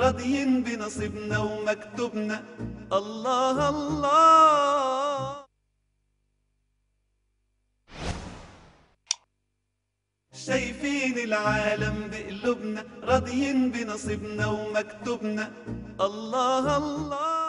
راضيين بنصيبنا ومكتوبنا الله الله شايفين العالم بقلوبنا راضيين بنصيبنا ومكتوبنا الله الله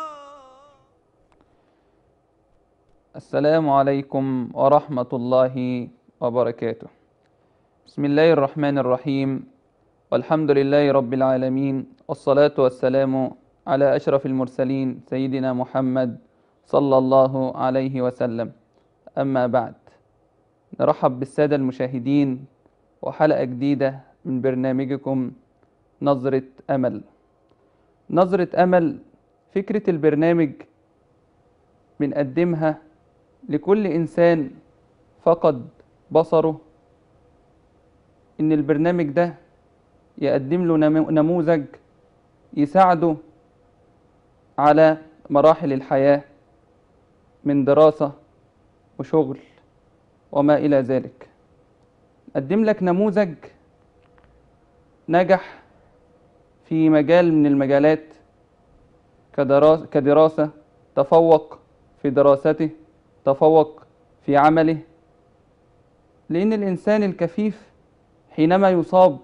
السلام عليكم ورحمة الله وبركاته بسم الله الرحمن الرحيم والحمد لله رب العالمين والصلاة والسلام على أشرف المرسلين سيدنا محمد صلى الله عليه وسلم أما بعد نرحب بالسادة المشاهدين وحلقة جديدة من برنامجكم نظرة أمل نظرة أمل فكرة البرنامج بنقدمها لكل إنسان فقد بصره إن البرنامج ده يقدم له نمو- نموذج يساعده على مراحل الحياة من دراسة وشغل وما إلى ذلك قدم لك نموذج نجح في مجال من المجالات كدراسة, كدراسة تفوق في دراسته تفوق في عمله لأن الإنسان الكفيف حينما يصاب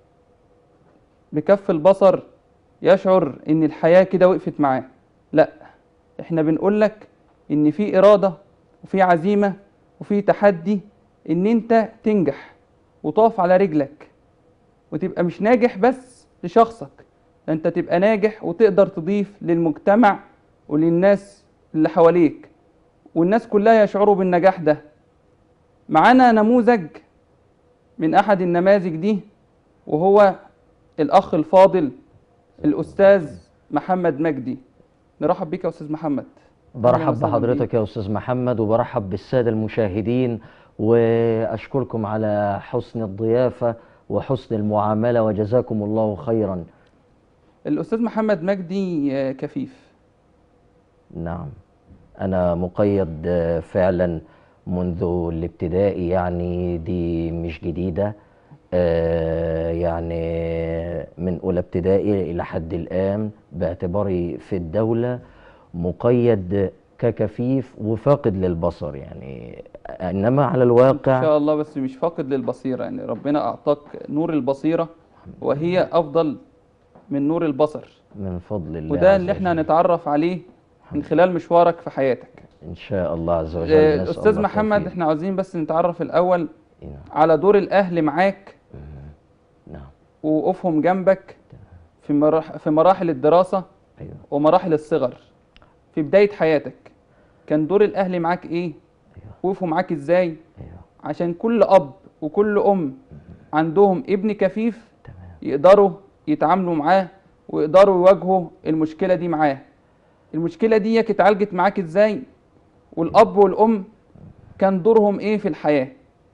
بكف البصر يشعر إن الحياة كده وقفت معاه لا إحنا بنقول لك إن في إرادة وفي عزيمة وفي تحدي إن أنت تنجح وتقف على رجلك وتبقى مش ناجح بس لشخصك ده أنت تبقى ناجح وتقدر تضيف للمجتمع وللناس اللي حواليك والناس كلها يشعروا بالنجاح ده معانا نموذج من أحد النماذج دي وهو الأخ الفاضل الأستاذ محمد مجدي نرحب بيك يا أستاذ محمد أهلاً برحب وسهلاً بحضرتك يا استاذ محمد وبرحب بالساده المشاهدين واشكركم على حسن الضيافه وحسن المعامله وجزاكم الله خيرا الأستاذ محمد مجدي آه، كفيف نعم انا مقيد آه، فعلا منذ الابتدائي يعني دي مش جديده آه، يعني من اولى ابتدائي الى حد الان باعتباري في الدوله مقيد ككفيف وفاقد للبصر يعني انما على إن الواقع شاء الله بس مش فاقد للبصيرة يعني ربنا أعطاك نور البصيرة وهي أفضل من نور البصر من فضل الله وده عز اللي احنا وجل. هنتعرف عليه من خلال مشوارك في حياتك ان شاء الله عز وجل آه، نسأل أستاذ الله محمد التوفيق. احنا عاوزين بس نتعرف الأول نعم على دور الأهل معاك نعم ووقوفهم جنبك في مراح في مراحل الدراسة ايوه ومراحل الصغر في بداية حياتك كان دور الأهل معاك إيه؟ ايوه وقفوا معاك إزاي؟ ايوه عشان كل أب وكل أم عندهم ابن كفيف تمام يقدروا يتعاملوا معاه ويقدروا يواجهوا المشكلة دي معاه المشكلة دي اتعالجت معاك إزاي؟ والأب والأم كان دورهم إيه في الحياة؟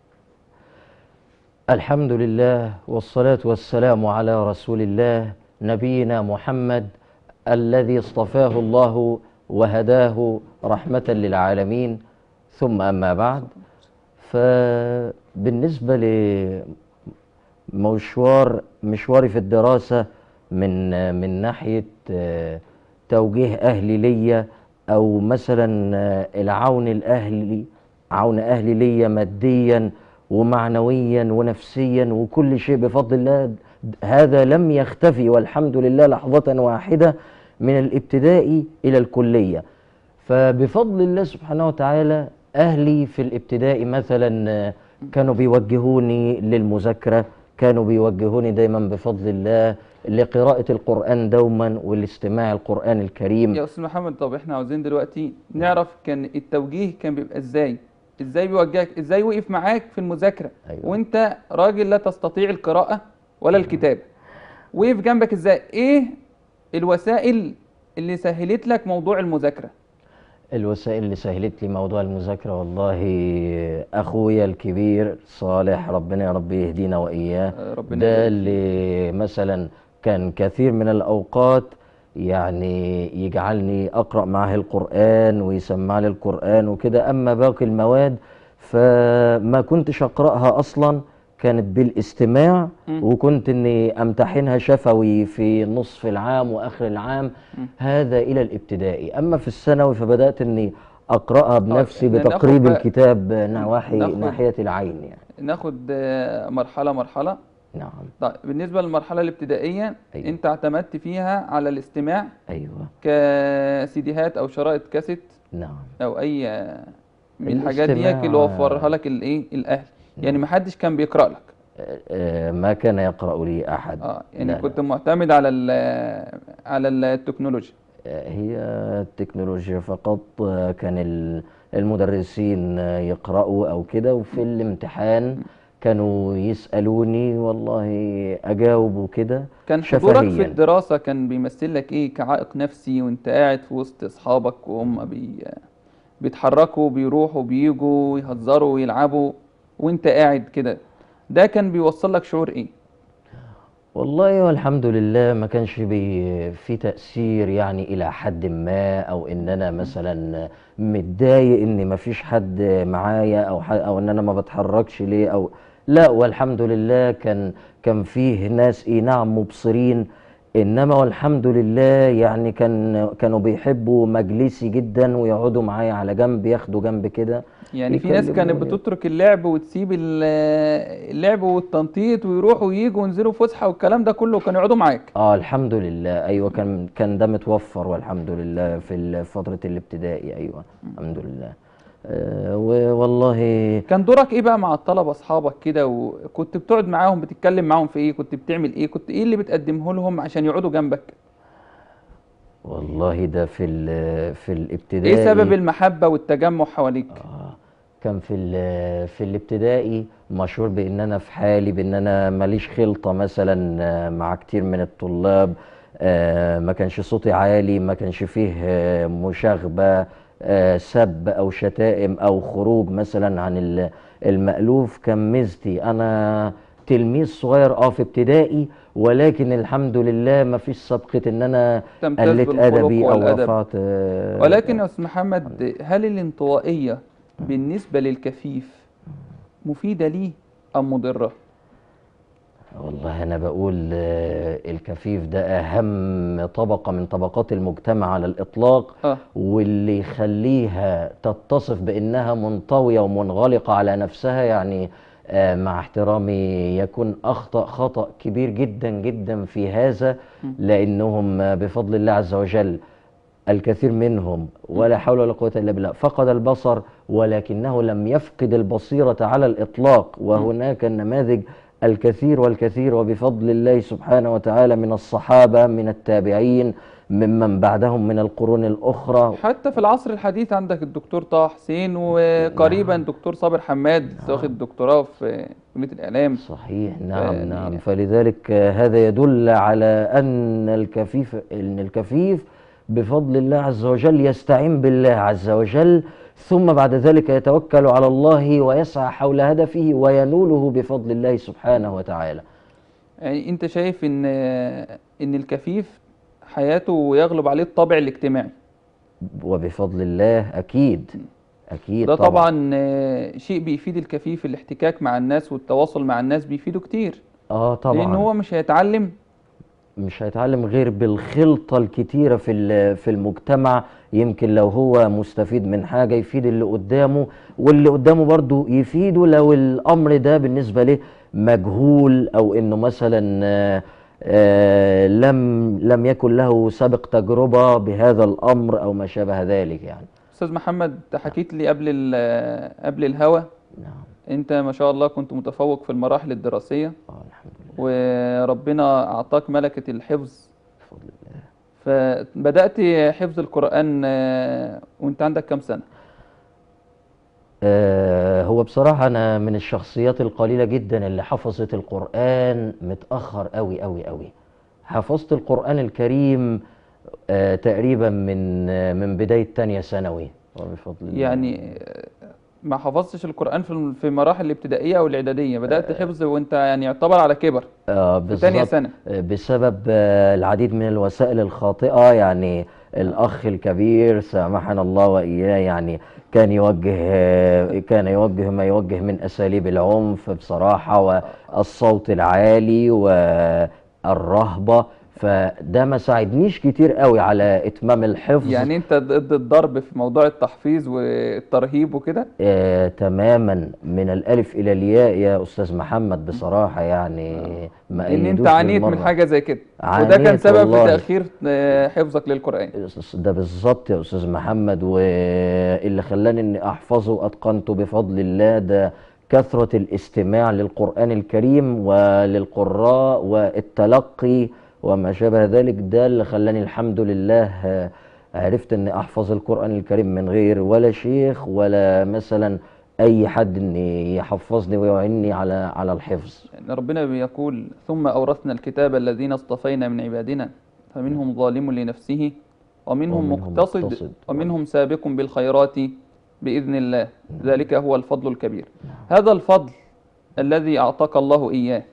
الحمد لله والصلاة والسلام على رسول الله نبينا محمد الذي اصطفاه الله وهداه رحمة للعالمين ثم أما بعد فبالنسبة لمشوار مشواري في الدراسة من من ناحية آه، توجيه أهلي ليا أو مثلا آه، العون الأهلي عون أهلي ليا ماديا ومعنويا ونفسيا وكل شيء بفضل الله هذا لم يختفي والحمد لله لحظة واحدة من الابتدائي إلى الكلية فبفضل الله سبحانه وتعالى أهلي في الابتدائي مثلا آه، كانوا بيوجهوني للمذاكرة كانوا بيوجهوني دايما بفضل الله لقراءة القرآن دوما والاستماع القرآن الكريم يا أستاذ محمد طب إحنا عاوزين دلوقتي نعرف كان التوجيه كان بيبقى إزاي؟ إزاي بيوجهك؟ إزاي وقف معاك في المذاكرة؟ أيوة. وأنت راجل لا تستطيع القراءة ولا الكتابة وقف جنبك إزاي؟ إيه الوسائل اللي سهلت لك موضوع المذاكرة؟ الوسائل اللي سهلت لي موضوع المذاكرة والله أخويا الكبير صالح ربنا يا رب يهدينا وإياه آه، ربنا ده يبارك اللي مثلا كان كثير من الأوقات يعني يجعلني أقرأ معاه القرآن ويسمع لي القرآن وكده أما باقي المواد فما كنتش أقرأها أصلا كانت بالاستماع مم. وكنت اني امتحنها شفوي في نصف العام واخر العام هذا الى الابتدائي اما في الثانوي فبدات اني اقراها بنفسي ناخد بتقريب بقى- الكتاب نواحي ناخد- ناحيه العين يعني ناخد آه، مرحله مرحله نعم طيب بالنسبه للمرحله الابتدائيه أيوة. انت اعتمدت فيها على الاستماع ايوه كسيديهات او شرائط كاسيت نعم او اي آه، من الحاجات ديك الاستماع- اللي وفرها لك الايه الاهل يعني ما حدش كان بيقرا لك آه، آه، ما كان يقرا لي احد اه يعني لا، كنت معتمد على ال- على التكنولوجيا هي التكنولوجيا فقط كان ال- المدرسين يقرأوا أو كده وفي الامتحان كانوا يسألوني والله أجاوب وكده كان حضورك في شفهياً. الدراسة كان بيمثل لك ايه كعائق نفسي وانت قاعد في وسط اصحابك وهم بي بيتحركوا بيروحوا بيجوا يهزروا ويلعبوا وانت قاعد كده ده كان بيوصل لك شعور ايه والله والحمد لله ما كانش بي في تأثير يعني إلى حد ما أو إن أنا مثلا متضايق إن ما فيش حد معايا أو ح- أو إن أنا ما بتحركش ليه أو لا والحمد لله كان كان فيه ناس إيه نعم مبصرين إنما والحمد لله يعني كان كانوا بيحبوا مجلسي جدا ويقعدوا معايا على جنب ياخدوا جنب كده يعني في ناس كانت يكلموني. بتترك اللعب وتسيب ال- اللعب والتنطيط ويروحوا ويجوا وينزلوا فسحة والكلام ده كله كانوا يقعدوا معاك اه الحمد لله ايوه كان كان ده متوفر والحمد لله في ال- فتره الابتدائي ايوه الحمد لله آه والله كان دورك ايه بقى مع الطلبة اصحابك كده وكنت بتقعد معاهم بتتكلم معاهم في ايه كنت بتعمل ايه كنت ايه اللي بتقدمه لهم عشان يقعدوا جنبك والله ده في ال- في الابتدائي ايه سبب المحبة والتجمع حواليك آه كان في ال- في الابتدائي مشهور بان انا في حالي بان انا ماليش خلطه مثلا آه، مع كتير من الطلاب آه، ما كانش صوتي عالي ما كانش فيه آه، مشاغبه آه، سب او شتائم او خروج مثلا عن ال- المألوف كان ميزتي انا تلميذ صغير اه في ابتدائي ولكن الحمد لله ما فيش سبقة ان انا تمتاز قلت بالخلق ادبي او والأدب. رفعت آه، ولكن يا استاذ محمد هل الانطوائية بالنسبة للكفيف مفيدة ليه ام مضرة والله أنا بقول آه، الكفيف ده أهم طبقة من طبقات المجتمع على الإطلاق اه واللي يخليها تتصف بأنها منطوية ومنغلقة على نفسها يعني آه، مع احترامي يكون أخطأ خطأ كبير جدا جدا في هذا لأنهم آه، بفضل الله عز وجل الكثير منهم ولا حول ولا قوة إلا بالله فقد البصر ولكنه لم يفقد البصيرة على الإطلاق وهناك النماذج الكثير والكثير وبفضل الله سبحانه وتعالى من الصحابة من التابعين ممن بعدهم من القرون الأخرى حتى في العصر الحديث عندك الدكتور طه حسين وقريبا دكتور صابر حماد لسه واخد دكتوراه في كلية الإعلام صحيح نعم يعني- نعم فلذلك آه، هذا يدل على أن الكفيف أن الكفيف بفضل الله عز وجل يستعين بالله عز وجل ثم بعد ذلك يتوكل على الله ويسعى حول هدفه وينوله بفضل الله سبحانه وتعالى يعني انت شايف ان ان الكفيف حياته يغلب عليه الطابع الاجتماعي وبفضل الله أكيد أكيد ده طبعا آه، شيء بيفيد الكفيف الاحتكاك مع الناس والتواصل مع الناس بيفيده كتير آه طبعا لان هو مش هيتعلم مش هيتعلم غير بالخلطة الكتيرة في ال- في المجتمع يمكن لو هو مستفيد من حاجة يفيد اللي قدامه واللي قدامه برضو يفيده لو الأمر ده بالنسبة له مجهول أو إنه مثلا آه، آه، لم لم يكن له سابق تجربة بهذا الأمر أو ما شابه ذلك يعني استاذ محمد انت حكيت لي قبل ال- قبل الهوا نعم انت ما شاء الله كنت متفوق في المراحل الدراسية آه الحمد لله وربنا اعطاك ملكة الحفظ بفضل الله فبدأت حفظ القرآن آه، وانت عندك كام سنة آه، هو بصراحة أنا من الشخصيات القليلة جدا اللي حفظت القرآن متأخر أوي أوي أوي حفظت القرآن الكريم آه، تقريبا من آه، من بداية تانية ثانوي وبفضل الله يعني آه، ما حفظتش القرآن في في مراحل الابتدائية أو الإعدادية بدأت حفظ وأنت يعني يعتبر على كبر آه في تانية بالظبط سنة آه، بسبب آه، العديد من الوسائل الخاطئة يعني الأخ الكبير سامحنا الله وإياه يعني كان يوجه آه، كان يوجه ما يوجه من أساليب العنف بصراحة والصوت العالي والرهبة فده ما ساعدنيش كتير قوي على إتمام الحفظ يعني أنت ضد الضرب في موضوع التحفيظ والترهيب وكده آه تماما من الألف إلى الياء يا أستاذ محمد بصراحة يعني ما إن أنت أيدوش عانيت من بالمرة. حاجة زي كده وده كان عانيت سبب في والله. تأخير آه، حفظك للقرآن ده بالظبط يا استاذ محمد واللي خلاني اني احفظه واتقنته بفضل الله ده كثرة الاستماع للقرآن الكريم وللقراء والتلقي وما شابه ذلك ده اللي خلاني الحمد لله آه، عرفت اني احفظ القرآن الكريم من غير ولا شيخ ولا مثلا اي حد ان يحفظني ويعني على على الحفظ يعني ربنا بيقول ثم أورثنا الكتاب الذين اصطفينا من عبادنا فمنهم ظالم لنفسه ومنهم ومنهم مقتصد مقتصد. ومنهم سابق بالخيرات بإذن الله ذلك هو الفضل الكبير هذا الفضل الذي أعطاك الله إياه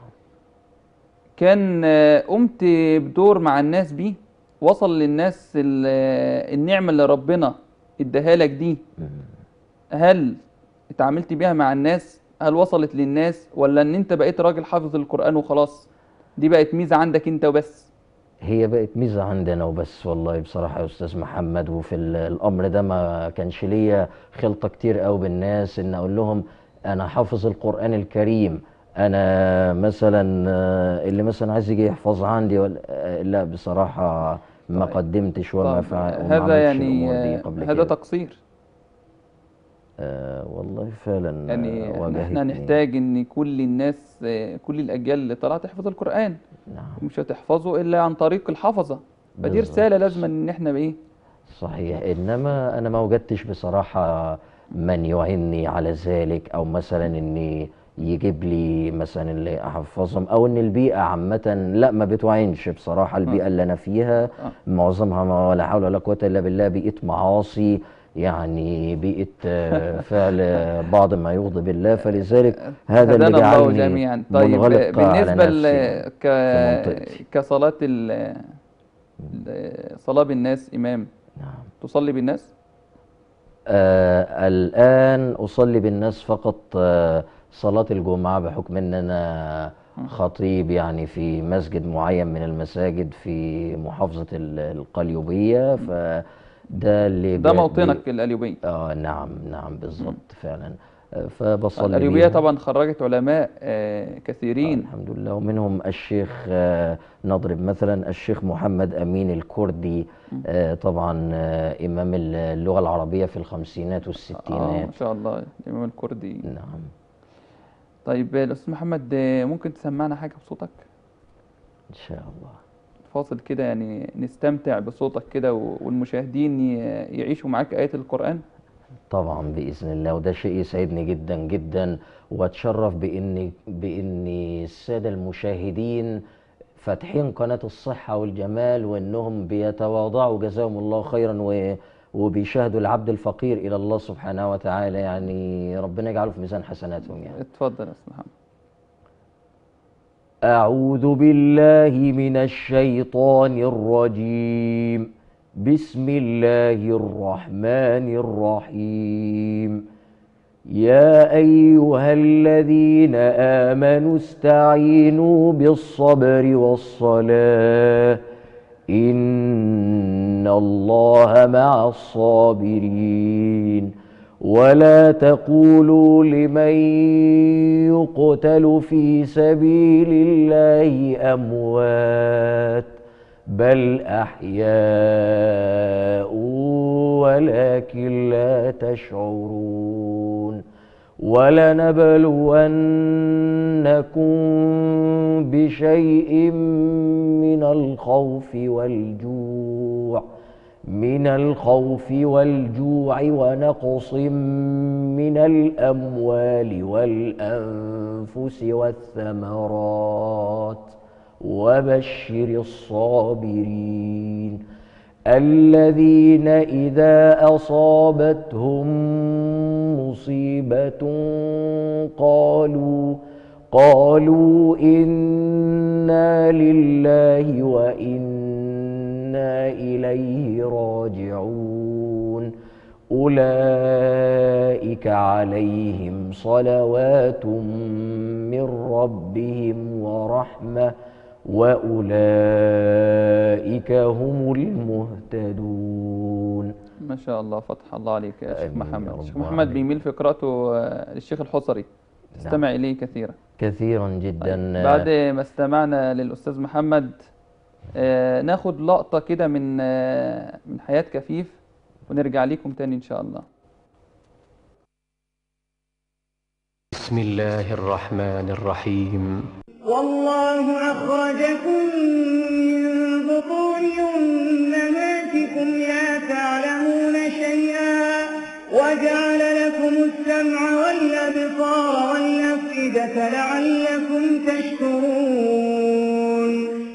كان آه، قمت بدور مع الناس بيه وصل للناس ال- آه، النعمة اللي ربنا اداها لك دي هل اتعاملت بيها مع الناس هل وصلت للناس ولا ان انت بقيت راجل حافظ القرآن وخلاص دي بقت ميزة عندك انت وبس هي بقت ميزة عندنا وبس والله بصراحة يا أستاذ محمد وفي ال- الأمر ده ما كانش ليا خلطة كتير قوي بالناس إن أقول لهم أنا حافظ القرآن الكريم أنا مثلا آه، اللي مثلا عايز يجي يحفظ عندي ولا آه، لا بصراحة ما طيب. قدمتش وما طب فع- وما هذا عملتش يعني الأمور دي آه، قبل هذا كده تقصير آه والله فعلا يعني آه، احنا واجهتني نحتاج ان كل الناس آه، كل الاجيال اللي طالعه تحفظ القرآن نعم مش هتحفظه الا عن طريق الحفظة فدي بالظبط. رسالة لازم ان احنا بايه صحيح انما انا ما وجدتش بصراحه من يعني على ذلك او مثلا اني يجيب لي مثلا اللي احفظهم او ان البيئه عامه لا ما بتوعينش بصراحه البيئه اللي انا فيها آه. معظمها ما ولا حول ولا قوه الا بالله بيئه معاصي يعني بيئه آه، فعل بعض ما يغضب الله فلذلك هذا اللي هدانا الله جعلني جميعا طيب منغلق على بالنسبة ل... نفسي ك... منطقتي. كصلاة ال... ال- صلاة بالناس إمام نعم تصلي بالناس آه الآن أصلي بالناس فقط آه صلاة الجمعة بحكم أن أنا خطيب يعني في مسجد معين من المساجد في محافظة ال- القليوبية فده اللي ده بي- موطنك بي- القليوبية آه نعم نعم بالظبط فعلا آه فبصلي القليوبية بيهم. طبعا خرجت علماء آه، آه كثيرين الحمد لله ومنهم الشيخ آه نضرب مثلا الشيخ محمد أمين الكردي آه طبعا آه إمام اللغة العربية في الخمسينات اه والستينات ما شاء الله الإمام الكردي نعم طيب آه، الأستاذ محمد آه، ممكن تسمعنا حاجة بصوتك إن شاء الله فاصل كده يعني نستمتع بصوتك كده و- والمشاهدين ي- يعيشوا معاك آيات القرآن طبعا بإذن الله وده شيء يسعدني جدا جدا واتشرف بإني بإني السادة المشاهدين فاتحين قناة الصحة والجمال وإنهم بيتواضعوا جزاهم الله خيرا و وبيشاهدوا العبد الفقير إلى الله سبحانه وتعالى يعني ربنا يجعله في ميزان حسناتهم يعني اتفضل يا أستاذ محمد أعوذ بالله من الشيطان الرجيم بسم الله الرحمن الرحيم يا أيها الذين آمنوا استعينوا بالصبر والصلاة إن الله مع الصابرين ولا تقولوا لمن يقتل في سبيل الله أموات بل أحياء ولكن لا تشعرون ولنبلونكم بشيء من الخوف والجوع من الخوف والجوع ونقص من الأموال والأنفس والثمرات وبشر الصابرين الذين إذا أصابتهم مصيبة قالوا قالوا إنا لله وإنا إليه راجعون أولئك عليهم صلوات من ربهم ورحمة وأولئك هم المهتدون ما شاء الله فتح الله عليك يا شيخ آمين يا محمد رب الشيخ محمد العالمين. بيميل في قراءته آه، للشيخ الحصري تستمع إليه كثيرا كثيرا جدا طيب، بعد ما استمعنا للأستاذ محمد آه، ناخد لقطة كده من آه، من حياة كفيف ونرجع ليكم تاني إن شاء الله بسم الله الرحمن الرحيم والله أخرجكم من بطون أمهاتكم لا تعلمون شيئا وجعل لكم السمع والأبصار والأفئدة لعلكم تشكرون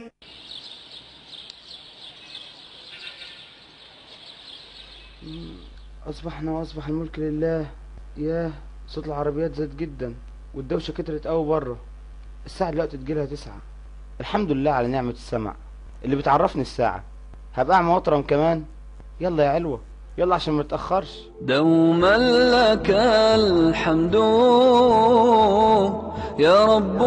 أصبحنا وأصبح الملك لله ياه صوت العربيات زاد جدا والدوشة كترت أوي بره الساعة دلوقتي تجيلها تسعة الحمد لله على نعمة السمع اللي بتعرفني الساعة هبقى أعمى وأطرم كمان يلا يا علوة يلا عشان ما نتأخرش دوما لك الحمد يا رب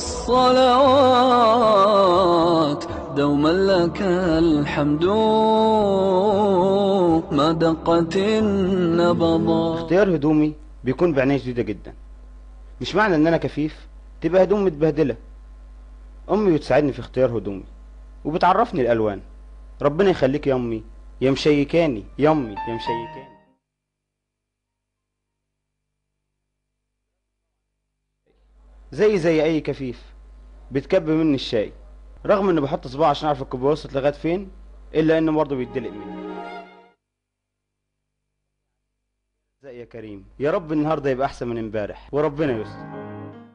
والصلوات دوما لك الحمد ما دقت النبضات اختيار هدومي بيكون بعناية شديدة جدا مش معنى إن أنا كفيف تبقى هدوم متبهدلة أمي بتساعدني في اختيار هدومي وبتعرفني الألوان ربنا يخليك يا أمي يا مشيكاني يا أمي يا مشيكاني زي زي أي كفيف بتكب مني الشاي رغم إني بحط صباعي عشان أعرف الكوب وصلت لغاية فين إلا إنه برضه بيتدلق مني ازاي يا كريم يا رب النهارده يبقى احسن من امبارح وربنا يستر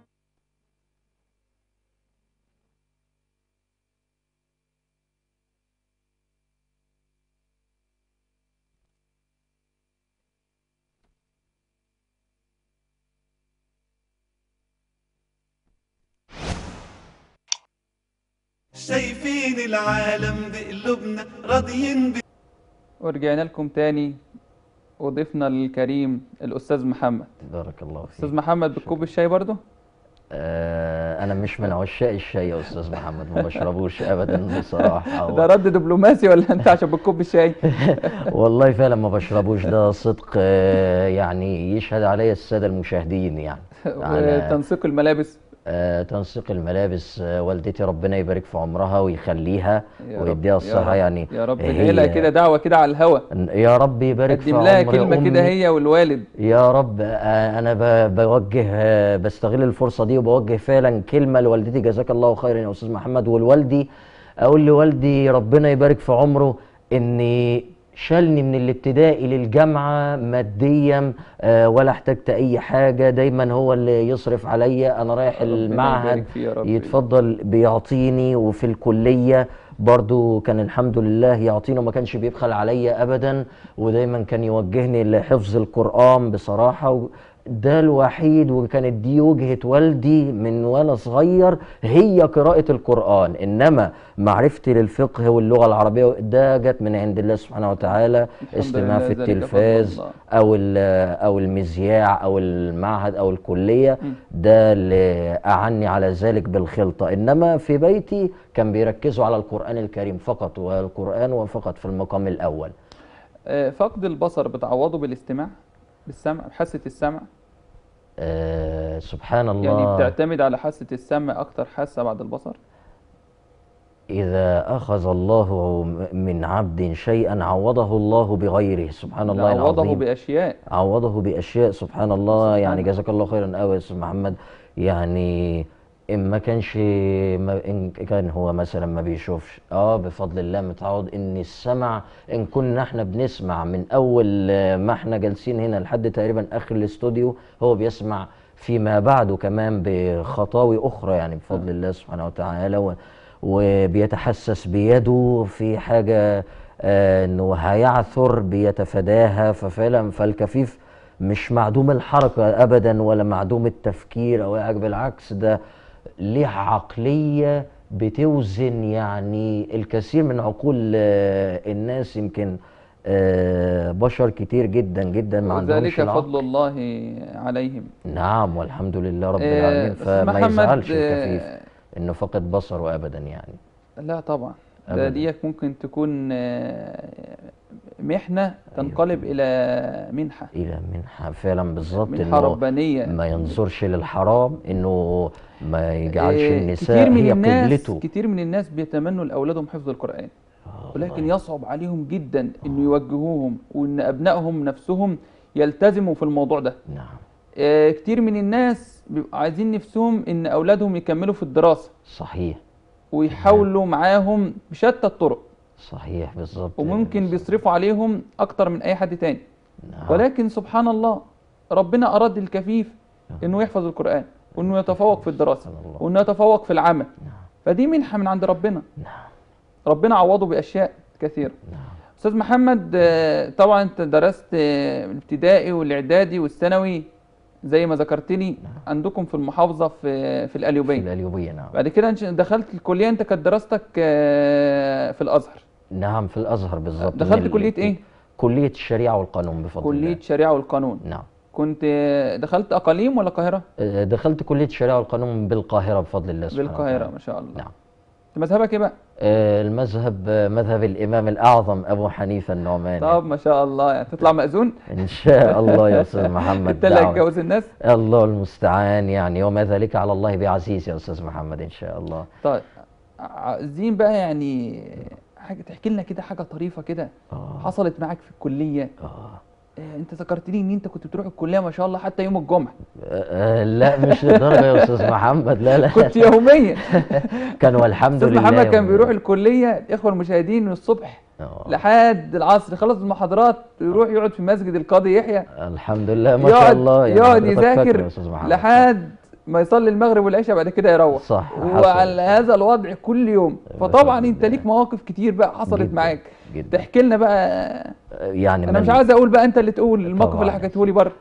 شايفين العالم بقلوبنا راضيين ب... ورجعنا لكم تاني وضيفنا الكريم الأستاذ محمد بارك الله أستاذ فيك محمد بتكوب الشاي برضه؟ آه انا مش من عشاق الشاي يا استاذ محمد ما بشربوش ابدا بصراحه ده رد دبلوماسي ولا أنت عشان بتكوب الشاي؟ والله فعلا ما بشربوش ده صدق آه، يعني يشهد علي الساده المشاهدين يعني على وتنسيق الملابس آه، تنسيق الملابس آه، والدتي ربنا يبارك في عمرها ويخليها يا رب- ويديها يا الصحه رب- يعني يا رب هي- ادعي لها كده دعوة كده على الهوا يا رب يبارك في قدم لها عمر كلمة كده أمي. هي والوالد يا رب آه، انا ب- بوجه آه، بستغل الفرصه دي وبوجه فعلا كلمه لوالدتي جزاك الله خيرا يا استاذ محمد ولوالدي اقول لوالدي ربنا يبارك في عمره اني شالني من الابتدائي للجامعه ماديا آه، ولا احتجت اي حاجه دايما هو اللي يصرف عليا انا رايح ربنا المعهد يبارك فيه يا رب. يتفضل بيعطيني وفي الكليه برضو كان الحمد لله يعطيني وما كانش بيبخل عليا ابدا ودايما كان يوجهني لحفظ القران بصراحه و- ده الوحيد وكانت دي وجهة والدي من وانا صغير هي قراءة القرآن انما معرفتي للفقه واللغة العربية ده جت من عند الله سبحانه وتعالى الحمد استماع لله في ذلك فضل التلفاز الله. او ال- او المذياع او المعهد او الكليه ده اللي اعني على ذلك بالخلطه انما في بيتي كان بيركزوا على القران الكريم فقط والقران وفقط في المقام الاول آه، فقد البصر بتعوضه بالاستماع بالسمع بحاسة السمع آه سبحان يعني الله بتعتمد على حاسة السمع أكتر حاسة بعد البصر اذا اخذ الله م- من عبد شيئا عوضه الله بغيره سبحان الله عوضه العظيم بأشياء عوضه باشياء سبحان الله يعني سبحان جزاك الله خيرا قوي يا استاذ محمد يعني ان ما كانش ما ان كان هو مثلا ما بيشوفش اه بفضل الله متعود ان السمع ان كنا احنا بنسمع من اول آه، ما احنا جالسين هنا لحد تقريبا اخر الاستوديو هو بيسمع فيما بعده كمان بخطاوي اخرى يعني بفضل الله سبحانه وتعالى و- وبيتحسس بيده في حاجه آه، انه هيعثر بيتفاداها ففعلا فالكفيف مش معدوم الحركه ابدا ولا معدوم التفكير او أي حاجه بالعكس ده ليه عقليه بتوزن يعني الكثير من عقول آه، الناس يمكن آه، بشر كتير جدا جدا ما عندهمش وذلك العقل فضل الله عليهم نعم والحمد لله رب آه، العالمين أستاذ فما محمد، يزعلش آه، الكفيف انه فقد بصره ابدا يعني لا طبعا ده أبداً. ديك ممكن تكون آه، محنة تنقلب إلى منحة الى منحة فعلا بالظبط منحة انه ربانية ما ينظرش للحرام انه ما يجعلش آه، النساء كتير من هي الناس قبلته كتير من الناس بيتمنوا لأولادهم حفظ القرآن ولكن يصعب عليهم جدا إنه يوجهوهم وإن أبنائهم نفسهم يلتزموا في الموضوع ده نعم آه، كتير من الناس بيبقوا عايزين نفسهم إن أولادهم يكملوا في الدراسة صحيح ويحاولوا معاهم بشتى الطرق صحيح بالظبط وممكن بيصرفوا عليهم أكتر من أي حد تاني نعم. ولكن سبحان الله ربنا أراد الكفيف إنه يحفظ القرآن وإنه يتفوق في الدراسة سبحان الله. وإنه يتفوق في العمل فدي منحة من عند ربنا نعم ربنا عوضه بأشياء كثيرة نعم أستاذ محمد آه، طبعا أنت درست آه، الابتدائي والإعدادي والثانوي زي ما ذكرت لي عندكم في المحافظة في في في القليوبية الأليوبية نعم بعد كده أنت دخلت الكلية أنت كانت دراستك آه، في الأزهر نعم في الأزهر بالظبط من دخلت ال- كلية إيه؟ كلية الشريعة والقانون بفضل كلية الله الشريعة والقانون نعم كنت دخلت أقاليم ولا القاهرة؟ آه، دخلت كلية الشريعة والقانون بالقاهرة بفضل الله سبحانه بالقاهرة وتعالى. ما شاء الله نعم أنت مذهبك إيه بقى؟ آه، المذهب آه، مذهب الإمام الأعظم أبو حنيفة النعماني طب ما شاء الله يعني تطلع مأذون إن شاء الله يا أستاذ محمد أنت اللي دعوة. هتجوز الناس؟ الله المستعان يعني وما ذلك على الله بعزيز يا أستاذ محمد إن شاء الله طيب عايزين بقى يعني حاجة تحكي لنا كده حاجة طريفة كده آه. حصلت معاك في الكلية آه. آه، أنت ذكرت لي إن أنت كنت بتروح الكلية ما شاء الله حتى يوم الجمعة آه، لا مش للدرجة يا أستاذ محمد لا لا كنت يوميا كان والحمد أستاذ لله محمد كان يوم- بيروح الكلية الإخوة المشاهدين من الصبح آه. لحد العصر يخلص المحاضرات ويروح يقعد في مسجد القاضي يحيى الحمد لله ما شاء يقعد الله يعني يقعد حضرتك فاكر يذاكر يا أستاذ محمد. لحد ما يصلي المغرب والعشاء بعد كده يروح صح وعلى حصل. هذا الوضع كل يوم ما فطبعا شاء انت الله. ليك مواقف كتير بقى حصلت جداً، معاك جدا تحكي لنا بقى يعني انا مش من- عايز اقول بقى انت اللي تقول الموقف طبعاً. اللي حكيته لي بره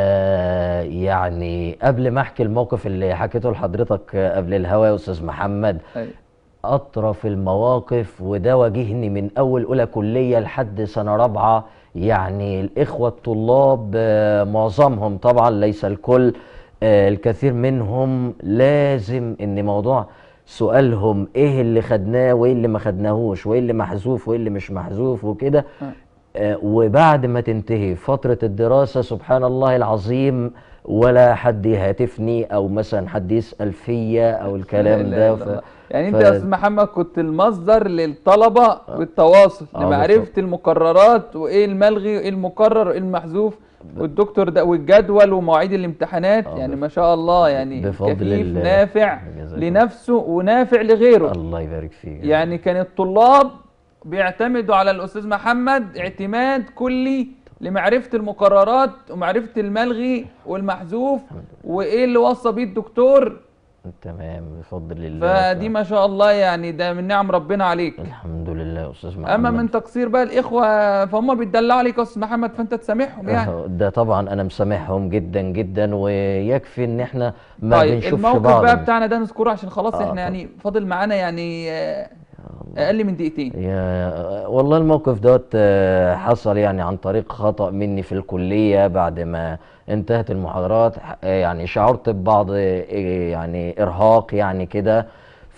آه يعني قبل ما احكي الموقف اللي حكيته لحضرتك آه، قبل الهوا يا استاذ محمد أيوة. اطرف المواقف وده واجهني من اول اولى كليه لحد سنه رابعه يعني الاخوه الطلاب آه، معظمهم طبعا ليس الكل آه، الكثير منهم لازم ان موضوع سؤالهم ايه اللي خدناه وايه اللي ما خدناهوش وايه اللي محذوف وايه اللي مش محذوف وكده آه. آه، وبعد ما تنتهي فترة الدراسة سبحان الله العظيم ولا حد يهاتفني او مثلا حد يسأل فيا او الكلام لا ده إله إلا ف... الله. يعني انت ف- يا استاذ محمد كنت المصدر للطلبه بالتواصل آه، لمعرفه بالظبط. المقررات وايه الملغي وايه المكرر وايه المحذوف والدكتور ده والجدول ومواعيد الامتحانات آه، يعني بف- ما شاء الله يعني بفضل كفيف الله. نافع جزاك الله. لنفسه ونافع لغيره الله يبارك فيك يعني كان الطلاب بيعتمدوا على الأستاذ محمد اعتماد كلي لمعرفة المقررات ومعرفة الملغي والمحذوف وإيه اللي وصى بيه الدكتور تمام بفضل الله فدي ما شاء الله يعني ده من نعم ربنا عليك الحمد لله يا استاذ محمد أما من تقصير بقى الإخوة فهم بيتدلعوا عليك يا أستاذ محمد فأنت تسامحهم يعني آه، ده طبعا انا مسامحهم جدا جدا ويكفي ان احنا ما طيب بنشوفش الموقف بعض بقى بتاعنا ده نذكره عشان خلاص آه، احنا طب. يعني فاضل معانا يعني آه، أقل من دقيقتين يا والله الموقف دوت آه، حصل يعني عن طريق خطأ مني في الكلية بعد ما انتهت المحاضرات آه، يعني شعرت ببعض آه، يعني إرهاق يعني كده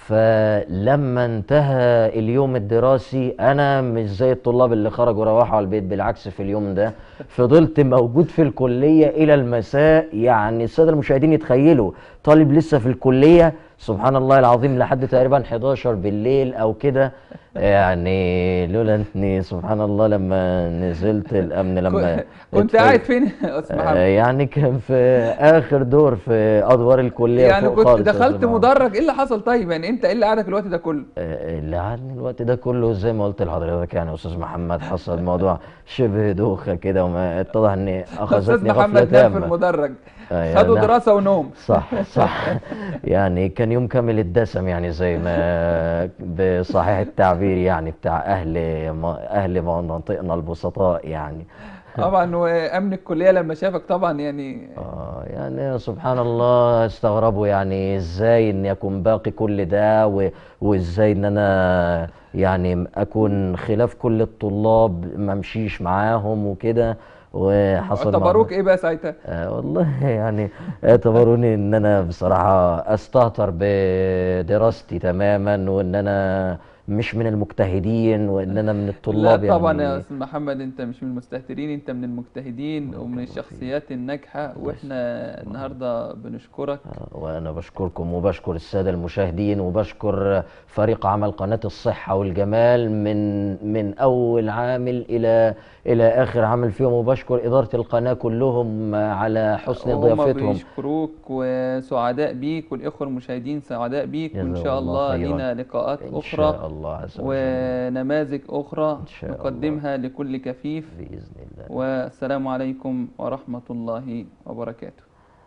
فلما انتهى اليوم الدراسي انا مش زي الطلاب اللي خرجوا روحوا على البيت بالعكس في اليوم ده فضلت موجود في الكلية الى المساء يعني السادة المشاهدين يتخيلوا طالب لسه في الكلية سبحان الله العظيم لحد تقريبا 11 بالليل او كده يعني لولا اني سبحان الله لما نزلت الامن لما كنت اتفاجئ- قاعد فين يا أستاذ آه، محمد؟ يعني كان في اخر دور في ادوار الكليه يعني فوق كنت خالص يا دخلت أستاذ محمد. مدرج ايه اللي حصل طيب يعني انت ايه اللي قعدك الوقت ده كله آه، اللي قعدني الوقت ده كله زي ما قلت لحضرتك يعني يا استاذ محمد حصل موضوع شبه دوخه كده وما اتضح اني استاذ اخذتني غفله محمد نام في تامه المدرج آه، خدوا يعني دراسه ونوم صح صح يعني كان كان يوم كامل الدسم يعني زي ما بصحيح التعبير يعني بتاع اهل اهل مناطقنا البسطاء يعني طبعا وامن الكليه لما شافك طبعا يعني آه يعني سبحان الله استغربوا يعني ازاي ان يكون باقي كل ده و- وازاي ان انا يعني اكون خلاف كل الطلاب ما امشيش معاهم وكده وحصل مع- اعتبروك ايه بقى ساعتها آه والله يعني اعتبروني ان انا بصراحة استهتر بدراستي تماما وان انا مش من المجتهدين وان انا من الطلاب لا طبعا يعني يا استاذ محمد انت مش من المستهترين انت من المجتهدين ومن الشخصيات الناجحه واحنا النهارده بنشكرك وأنا بشكركم وبشكر السادة المشاهدين وبشكر فريق عمل قناة الصحة والجمال من من أول عامل إلى إلى آخر عامل فيهم وبشكر إدارة القناة كلهم على حسن وهم ضيافتهم بيشكروك وسعداء بيك والاخوه المشاهدين سعداء بيك وان جزاهم شاء الله الله خيراً. لينا لقاءات إن اخرى شاء الله عز وجل ونماذج اخرى شاء الله. نقدمها لكل كفيف بإذن الله والسلام عليكم ورحمه الله وبركاته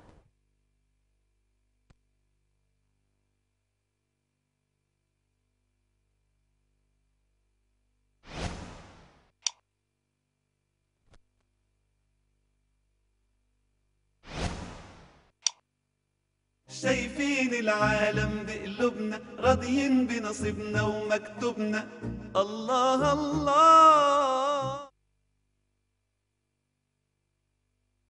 شايفين العالم بقلوبنا راضيين بنصيبنا ومكتوبنا الله الله